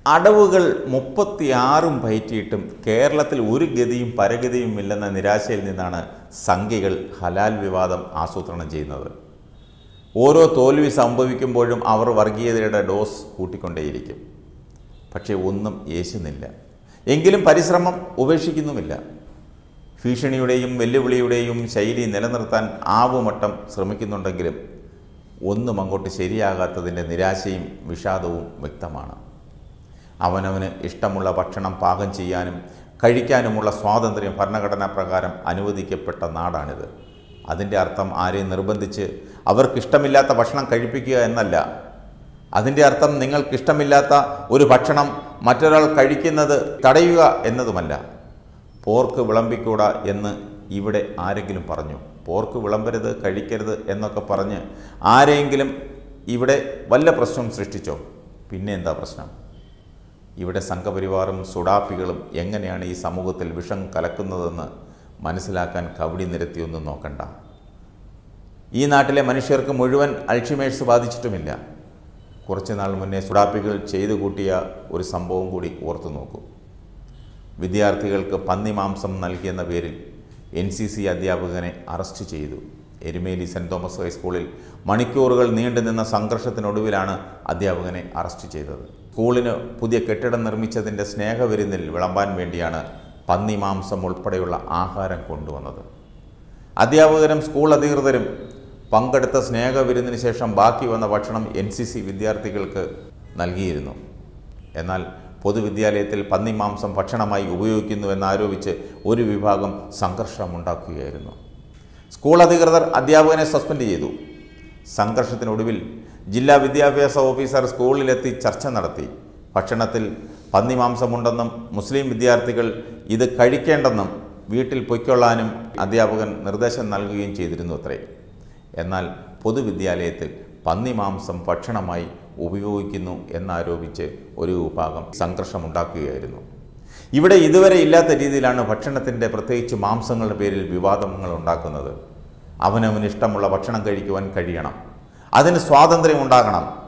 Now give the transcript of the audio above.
അടവുകൾ മുപ്പത്തിയാറും പയറ്റിയിട്ടും കേരളത്തിൽ ഒരു ഗതിയും പരഗതിയും ഇല്ലെന്ന നിരാശയിൽ നിന്നാണ് സംഘികൾ ഹലാൽ വിവാദം ആസൂത്രണം ചെയ്യുന്നത് ഓരോ തോൽവി സംഭവിക്കുമ്പോഴും അവർ വർഗീയതയുടെ ഡോസ് കൂട്ടിക്കൊണ്ടേയിരിക്കും പക്ഷേ ഒന്നും യേശുന്നില്ല എങ്കിലും പരിശ്രമം ഉപേക്ഷിക്കുന്നുമില്ല ഭീഷണിയുടെയും വെല്ലുവിളിയുടെയും ശൈലി നിലനിർത്താൻ ആവുമട്ടം ശ്രമിക്കുന്നുണ്ടെങ്കിലും ഒന്നും അങ്ങോട്ട് ശരിയാകാത്തതിൻ്റെ നിരാശയും വിഷാദവും വ്യക്തമാണ് അവനവന് ഇഷ്ടമുള്ള ഭക്ഷണം പാകം ചെയ്യാനും കഴിക്കാനുമുള്ള സ്വാതന്ത്ര്യം ഭരണഘടനാ പ്രകാരം അനുവദിക്കപ്പെട്ട നാടാണിത് അതിൻ്റെ അർത്ഥം ആരെയും നിർബന്ധിച്ച് അവർക്കിഷ്ടമില്ലാത്ത ഭക്ഷണം കഴിപ്പിക്കുക എന്നല്ല അതിൻ്റെ അർത്ഥം നിങ്ങൾക്കിഷ്ടമില്ലാത്ത ഒരു ഭക്ഷണം മറ്റൊരാൾ കഴിക്കുന്നത് തടയുക എന്നതുമല്ല പോർക്ക് വിളമ്പിക്കൂടാ എന്ന് ഇവിടെ ആരെങ്കിലും പറഞ്ഞു പോർക്ക് വിളമ്പരുത് കഴിക്കരുത് എന്നൊക്കെ പറഞ്ഞ് ആരെങ്കിലും ഇവിടെ വല്ല പ്രശ്നവും സൃഷ്ടിച്ചോ പിന്നെ എന്താ പ്രശ്നം ഇവിടെ സംഘപരിവാറും സുഡാപ്പികളും എങ്ങനെയാണ് ഈ സമൂഹത്തിൽ വിഷം കലക്കുന്നതെന്ന് മനസ്സിലാക്കാൻ കവടി നിരത്തിയൊന്നും നോക്കണ്ട ഈ നാട്ടിലെ മനുഷ്യർക്ക് മുഴുവൻ അൾഷിമേഴ്സ് ബാധിച്ചിട്ടുമില്ല കുറച്ച് നാൾ മുന്നേ സുഡാപ്പികൾ ചെയ്തു കൂട്ടിയ ഒരു സംഭവം കൂടി ഓർത്തു നോക്കൂ വിദ്യാർത്ഥികൾക്ക് പന്നി മാംസം നൽകിയെന്ന പേരിൽ എൻ സി സി അധ്യാപകനെ അറസ്റ്റ് ചെയ്തു എരുമേലി സെൻറ് തോമസ് ഹൈസ്കൂളിൽ മണിക്കൂറുകൾ നീണ്ടുനിന്ന സംഘർഷത്തിനൊടുവിലാണ് അധ്യാപകനെ അറസ്റ്റ് ചെയ്തത് സ്കൂളിന് പുതിയ കെട്ടിടം നിർമ്മിച്ചതിൻ്റെ സ്നേഹവിരുന്നിൽ വിളമ്പാൻ വേണ്ടിയാണ് പന്നി മാംസം ഉൾപ്പെടെയുള്ള ആഹാരം കൊണ്ടുവന്നത് അധ്യാപകരും സ്കൂൾ അധികൃതരും പങ്കെടുത്ത സ്നേഹവിരുന്നിന് ശേഷം ബാക്കി വന്ന ഭക്ഷണം എൻ സി സി വിദ്യാർത്ഥികൾക്ക് നൽകിയിരുന്നു എന്നാൽ പൊതുവിദ്യാലയത്തിൽ പന്നിമാംസം ഭക്ഷണമായി ഉപയോഗിക്കുന്നുവെന്നാരോപിച്ച് ഒരു വിഭാഗം സംഘർഷമുണ്ടാക്കുകയായിരുന്നു സ്കൂൾ അധികൃതർ അധ്യാപകനെ സസ്പെൻഡ് ചെയ്തു സംഘർഷത്തിനൊടുവിൽ ജില്ലാ വിദ്യാഭ്യാസ ഓഫീസർ സ്കൂളിലെത്തി ചർച്ച നടത്തി ഭക്ഷണത്തിൽ പന്നിമാംസമുണ്ടെന്നും മുസ്ലിം വിദ്യാർത്ഥികൾ ഇത് കഴിക്കേണ്ടെന്നും വീട്ടിൽ പൊയ്ക്കൊള്ളാനും അധ്യാപകൻ നിർദ്ദേശം നൽകുകയും ചെയ്തിരുന്നു അത്രേ എന്നാൽ പൊതുവിദ്യാലയത്തിൽ പന്നിമാംസം ഭക്ഷണമായി ഉപയോഗിക്കുന്നു എന്നാരോപിച്ച് ഒരു വിഭാഗം സംഘർഷമുണ്ടാക്കുകയായിരുന്നു ഇവിടെ ഇതുവരെ ഇല്ലാത്ത രീതിയിലാണ് ഭക്ഷണത്തിൻ്റെ പ്രത്യേകിച്ച് മാംസങ്ങളുടെ പേരിൽ വിവാദങ്ങൾ ഉണ്ടാക്കുന്നത് അവനവന് ഇഷ്ടമുള്ള ഭക്ഷണം കഴിക്കുവാൻ കഴിയണം അതിന് സ്വാതന്ത്ര്യം ഉണ്ടാകണം